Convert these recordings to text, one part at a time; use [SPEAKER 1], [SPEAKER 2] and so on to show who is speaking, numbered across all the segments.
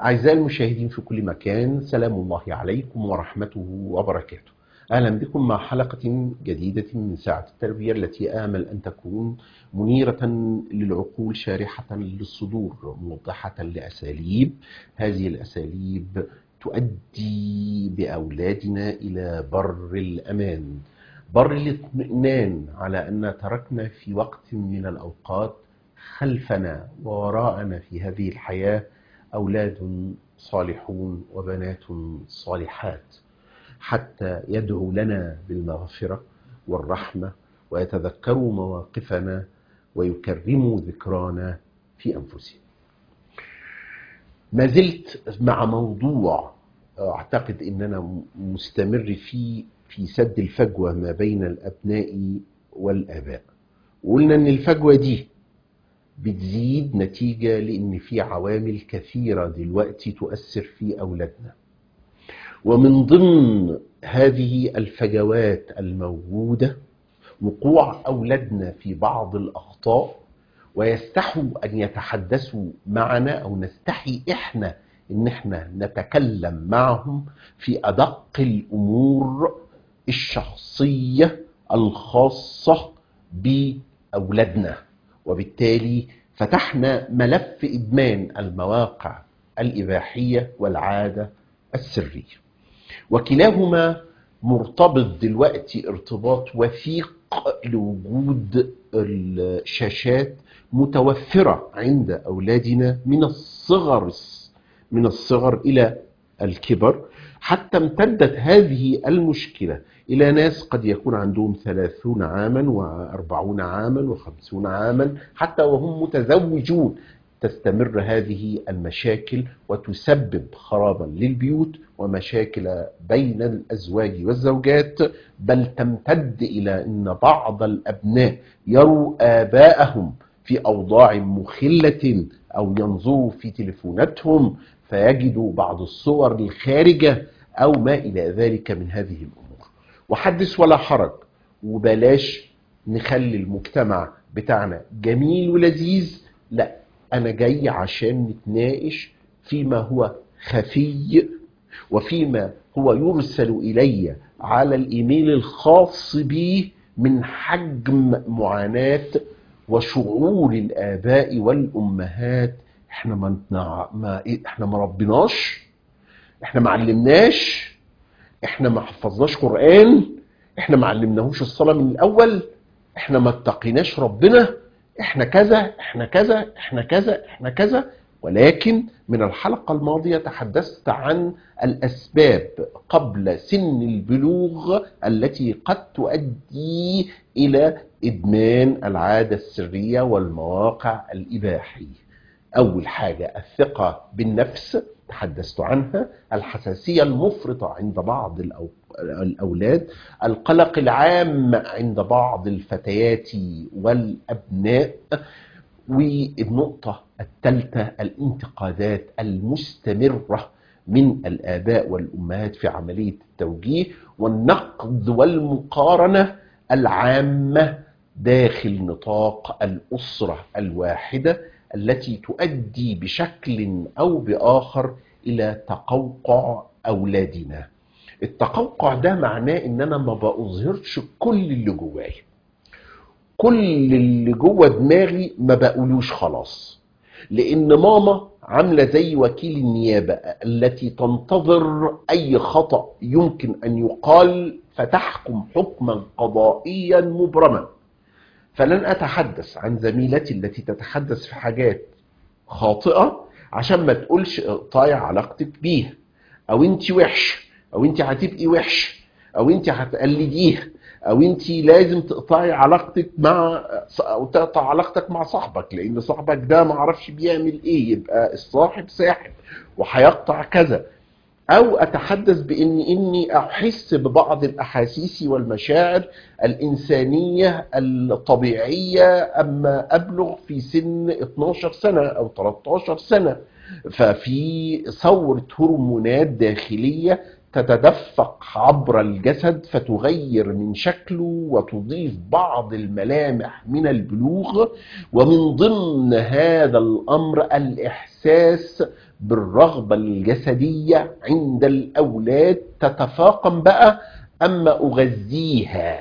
[SPEAKER 1] أعزائي المشاهدين في كل مكان سلام الله عليكم ورحمته وبركاته أهلا بكم مع حلقة جديدة من ساعة التربية التي آمل أن تكون منيرة للعقول شارحة للصدور موضحة لأساليب هذه الأساليب تؤدي بأولادنا إلى بر الأمان بر الاطمئنان على أن تركنا في وقت من الأوقات خلفنا ووراءنا في هذه الحياة أولاد صالحون وبنات صالحات حتى يدعو لنا بالمغفرة والرحمة ويتذكروا مواقفنا ويكرموا ذكرانا في أنفسهم ما زلت مع موضوع أعتقد أننا مستمر فيه في سد الفجوة ما بين الأبناء والآباء وقلنا أن الفجوة دي بتزيد نتيجة لأن في عوامل كثيرة دلوقتي تؤثر في أولادنا ومن ضمن هذه الفجوات الموجودة وقوع أولادنا في بعض الأخطاء ويستحوا أن يتحدثوا معنا أو نستحي إحنا إن إحنا نتكلم معهم في أدق الأمور الشخصية الخاصة بأولادنا وبالتالي فتحنا ملف إدمان المواقع الإباحية والعادة السرية وكلاهما مرتبط دلوقتي ارتباط وثيق لوجود الشاشات متوفرة عند أولادنا من الصغر من الصغر إلى الكبر حتى امتدت هذه المشكلة إلى ناس قد يكون عندهم ثلاثون عاما وأربعون عاما وخمسون عاما حتى وهم متزوجون تستمر هذه المشاكل وتسبب خرابا للبيوت ومشاكل بين الأزواج والزوجات بل تمتد إلى أن بعض الأبناء يروا آباءهم في أوضاع مخلة أو ينظروا في تلفوناتهم فيجدوا بعض الصور الخارجة أو ما إلى ذلك من هذه الأمور وحدث ولا حرج وبلاش نخلي المجتمع بتاعنا جميل ولذيذ لا أنا جاي عشان نتناقش فيما هو خفي وفيما هو يرسل إلي على الإيميل الخاص بي من حجم معاناة وشعور الآباء والأمهات احنا ما, ما احنا ما ربناش احنا ما علمناش احنا ما حفظناش قرآن احنا ما علمناهوش الصلاة من الأول احنا ما اتقيناش ربنا احنا كذا احنا كذا احنا كذا احنا كذا ولكن من الحلقة الماضية تحدثت عن الأسباب قبل سن البلوغ التي قد تؤدي إلى إدمان العادة السرية والمواقع الإباحية أول حاجة الثقة بالنفس تحدثت عنها الحساسية المفرطة عند بعض الأولاد القلق العام عند بعض الفتيات والأبناء والنقطة الثالثة الانتقادات المستمرة من الآباء والأمهات في عملية التوجيه والنقد والمقارنة العامة داخل نطاق الأسرة الواحدة التي تؤدي بشكل أو بآخر إلى تقوقع أولادنا التقوقع ده معناه ان انا ما بأظهرش كل اللي جوايا كل اللي جوه دماغي ما بقولوش خلاص لان ماما عاملة زي وكيل النيابة التي تنتظر اي خطأ يمكن ان يقال فتحكم حكما قضائيا مبرما فلن اتحدث عن زميلتي التي تتحدث في حاجات خاطئة عشان ما تقولش اقطعي علاقتك بيها او انت وحش او انت هتبقي وحش او انت هتقلديها او انت لازم تقطعي علاقتك مع او تقطع علاقتك مع صاحبك لان صاحبك ده ما عرفش بيعمل ايه يبقى الصاحب ساحب وهيقطع كذا او اتحدث بان اني احس ببعض الاحاسيس والمشاعر الانسانيه الطبيعيه اما ابلغ في سن 12 سنه او 13 سنه ففي ثوره هرمونات داخليه تتدفق عبر الجسد فتغير من شكله وتضيف بعض الملامح من البلوغ ومن ضمن هذا الامر الاحساس بالرغبة الجسدية عند الأولاد تتفاقم بقى أما أغذيها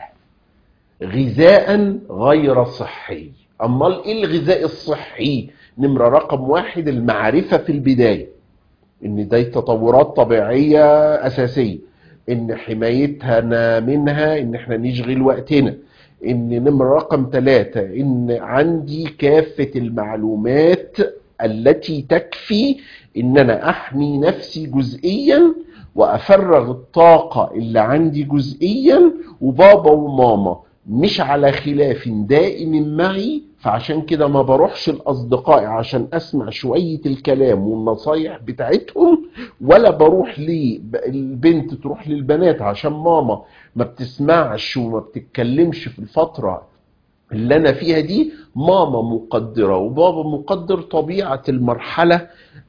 [SPEAKER 1] غذاء غير صحي أمال إيه الغذاء الصحي نمرة رقم واحد المعرفة في البداية إن دي تطورات طبيعية أساسية إن حمايتها منها إن إحنا نشغل وقتنا إن نمرة رقم ثلاثة إن عندي كافة المعلومات التي تكفي إن أنا أحمي نفسي جزئيا وأفرغ الطاقة اللي عندي جزئيا وبابا وماما مش على خلاف دائم معي فعشان كده ما بروحش لأصدقائي عشان أسمع شوية الكلام والنصايح بتاعتهم ولا بروح للبنت تروح للبنات عشان ماما ما بتسمعش وما بتتكلمش في الفترة اللي أنا فيها دي ماما مقدرة وبابا مقدر طبيعة المرحلة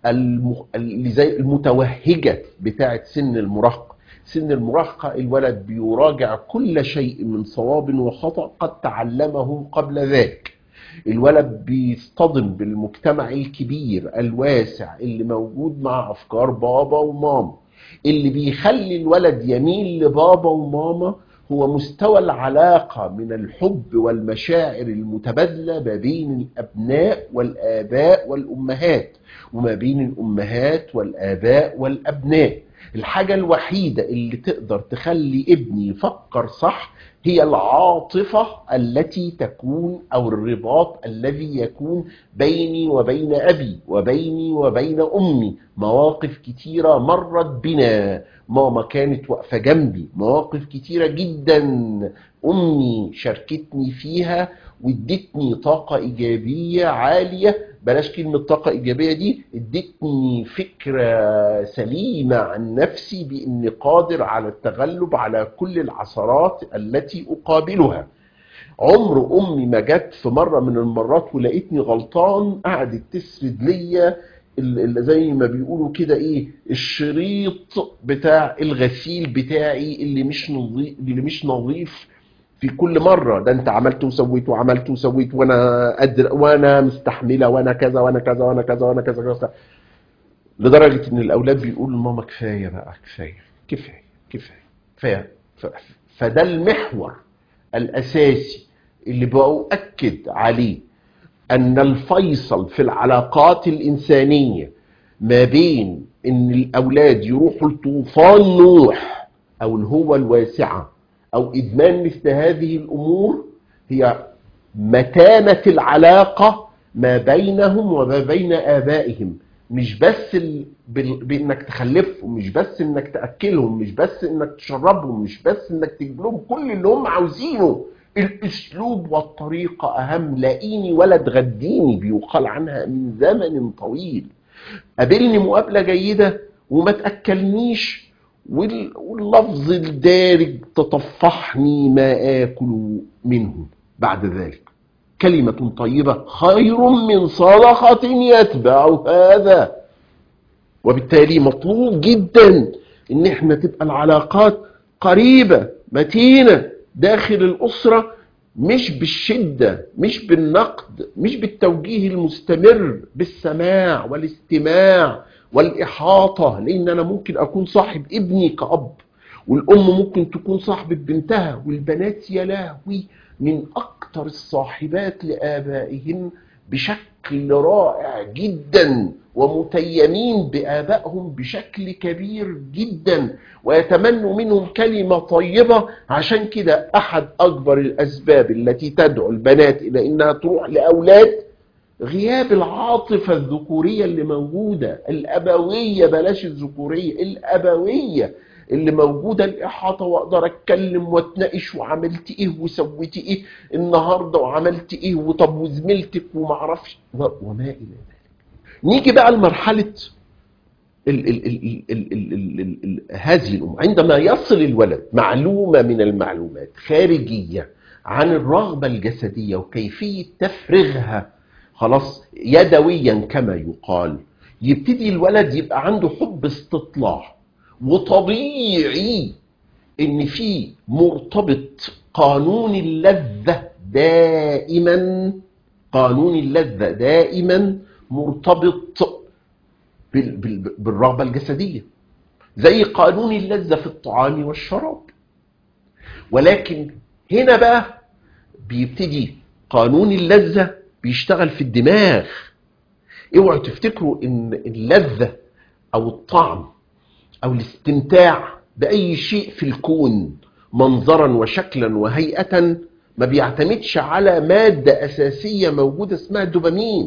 [SPEAKER 1] اللي زي المتوهجة بتاعت سن المراهقة سن المراهقة الولد بيراجع كل شيء من صواب وخطأ قد تعلمه قبل ذلك الولد بيصطدم بالمجتمع الكبير الواسع اللي موجود مع أفكار بابا وماما اللي بيخلي الولد يميل لبابا وماما هو مستوى العلاقة من الحب والمشاعر المتبادلة ما بين الأبناء والآباء والأمهات وما بين الأمهات والآباء والأبناء الحاجة الوحيدة اللي تقدر تخلي ابني يفكر صح هي العاطفة التي تكون أو الرباط الذي يكون بيني وبين أبي وبيني وبين أمي مواقف كتيرة مرت بنا ماما كانت واقفة جنبي مواقف كتيرة جدا أمي شاركتني فيها وادتني طاقة إيجابية عالية بلاش كلمة طاقة إيجابية دي ادتني فكرة سليمة عن نفسي بإني قادر على التغلب على كل العثرات التي أقابلها عمر أمي ما جت في مرة من المرات ولقيتني غلطان قعدت تسرد ليا اللي زي ما بيقولوا كده ايه الشريط بتاع الغسيل بتاعي اللي مش نظيف اللي مش نظيف في كل مرة ده انت عملت وسويت وعملت وسويت وانا قادر وانا مستحملة وانا كذا وانا كذا وانا كذا وانا كذا, كذا. لدرجة ان الاولاد بيقولوا لماما كفاية بقى كفاية كفاية كفاية كفاية فده المحور الاساسي اللي بأؤكد عليه ان الفيصل في العلاقات الانسانية ما بين ان الاولاد يروحوا لطوفان نوح او الهوة الواسعة او ادمان مثل هذه الامور هي متانة العلاقة ما بينهم وما بين ابائهم مش بس ال... بانك تخلفهم مش بس انك تاكلهم مش بس انك تشربهم مش بس انك تجيب لهم كل اللي هم عاوزينه الاسلوب والطريقة اهم لاقيني ولا تغديني بيقال عنها من زمن طويل قابلني مقابلة جيدة وما تأكلنيش واللفظ الدارج تطفحني ما آكل منه بعد ذلك كلمة طيبة خير من صدقة يتبع هذا وبالتالي مطلوب جدا ان احنا تبقى العلاقات قريبة متينة داخل الأسرة مش بالشدة مش بالنقد مش بالتوجيه المستمر بالسماع والاستماع والإحاطة لأن أنا ممكن أكون صاحب ابني كأب والأم ممكن تكون صاحبة بنتها والبنات يا لهوي من أكثر الصاحبات لآبائهن بشكل رائع جدا ومتيمين بآبائهم بشكل كبير جدا ويتمنوا منهم كلمة طيبة عشان كده أحد أكبر الأسباب التي تدعو البنات إلى إنها تروح لأولاد غياب العاطفة الذكورية اللي موجودة الأبوية بلاش الذكورية الأبوية اللي موجودة الإحاطة وأقدر أتكلم وأتناقش وعملت إيه وسويت إيه النهاردة وعملت إيه وطب وزميلتك ومعرفش وما إلى ذلك نيجي بقى لمرحلة ال ال ال ال ال ال ال ال هذه الأمور عندما يصل الولد معلومة من المعلومات خارجية عن الرغبة الجسدية وكيفية تفريغها خلاص يدويا كما يقال يبتدي الولد يبقى عنده حب استطلاع وطبيعي ان في مرتبط قانون اللذة دائما قانون اللذة دائما مرتبط بال- بال- بالرغبة الجسدية زي قانون اللذة في الطعام والشراب ولكن هنا بقى بيبتدي قانون اللذة بيشتغل في الدماغ اوعوا تفتكروا ان اللذة او الطعم او الاستمتاع باي شيء في الكون منظرا وشكلا وهيئة ما بيعتمدش على مادة اساسية موجودة اسمها الدوبامين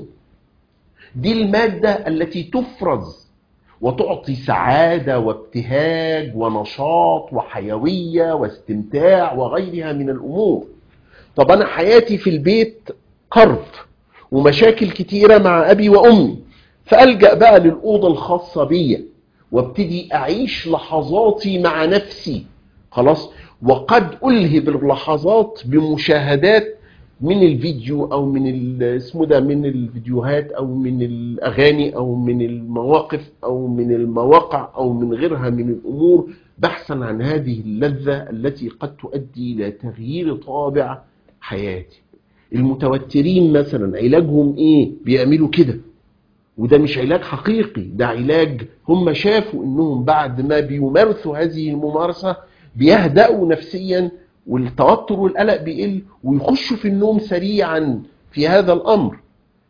[SPEAKER 1] دي المادة التي تفرز وتعطي سعادة وابتهاج ونشاط وحيوية واستمتاع وغيرها من الأمور طب أنا حياتي في البيت قرب ومشاكل كتيرة مع أبي وأمي فألجأ بقى للأوضة الخاصة بيا وابتدي أعيش لحظاتي مع نفسي خلاص وقد ألهب اللحظات بمشاهدات من الفيديو او من ال- اسمه ده من الفيديوهات او من الاغاني او من المواقف او من المواقع او من غيرها من الامور بحثا عن هذه اللذه التي قد تؤدي الى تغيير طابع حياتي المتوترين مثلا علاجهم ايه بيعملوا كده وده مش علاج حقيقي ده علاج هم شافوا انهم بعد ما بيمارسوا هذه الممارسه بيهدأوا نفسيا والتوتر والقلق بيقل ويخشوا في النوم سريعا في هذا الامر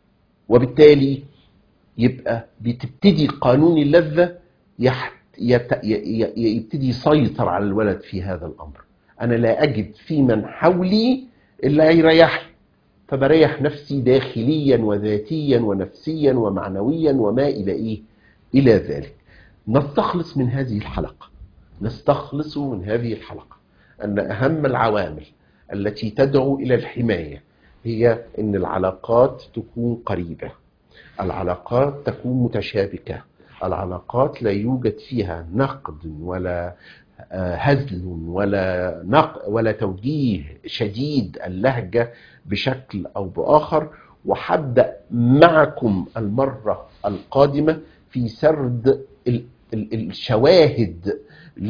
[SPEAKER 1] وبالتالي يبقى بتبتدي قانون اللذه يحت يت... ي... ي... يبتدي يسيطر على الولد في هذا الامر انا لا اجد في من حولي الا يريحني فبريح نفسي داخليا وذاتيا ونفسيا ومعنويا وما الى ايه الى ذلك نستخلص من هذه الحلقه نستخلص من هذه الحلقه ان اهم العوامل التي تدعو الى الحمايه هي ان العلاقات تكون قريبه العلاقات تكون متشابكه العلاقات لا يوجد فيها نقد ولا آه، هزل ولا نق ولا توجيه شديد اللهجه بشكل او باخر وحبدا معكم المره القادمه في سرد ال- ال- الشواهد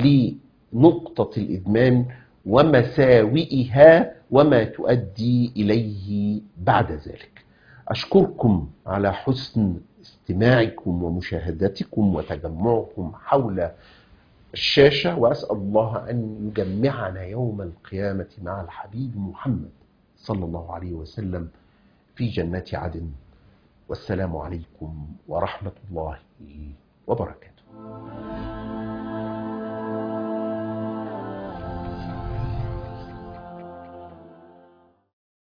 [SPEAKER 1] لنقطه الادمان ومساوئها وما تؤدي اليه بعد ذلك اشكركم على حسن استماعكم ومشاهدتكم وتجمعكم حول الشاشة وأسأل الله أن يجمعنا يوم القيامة مع الحبيب محمد صلى الله عليه وسلم في جنات عدن والسلام عليكم ورحمة الله وبركاته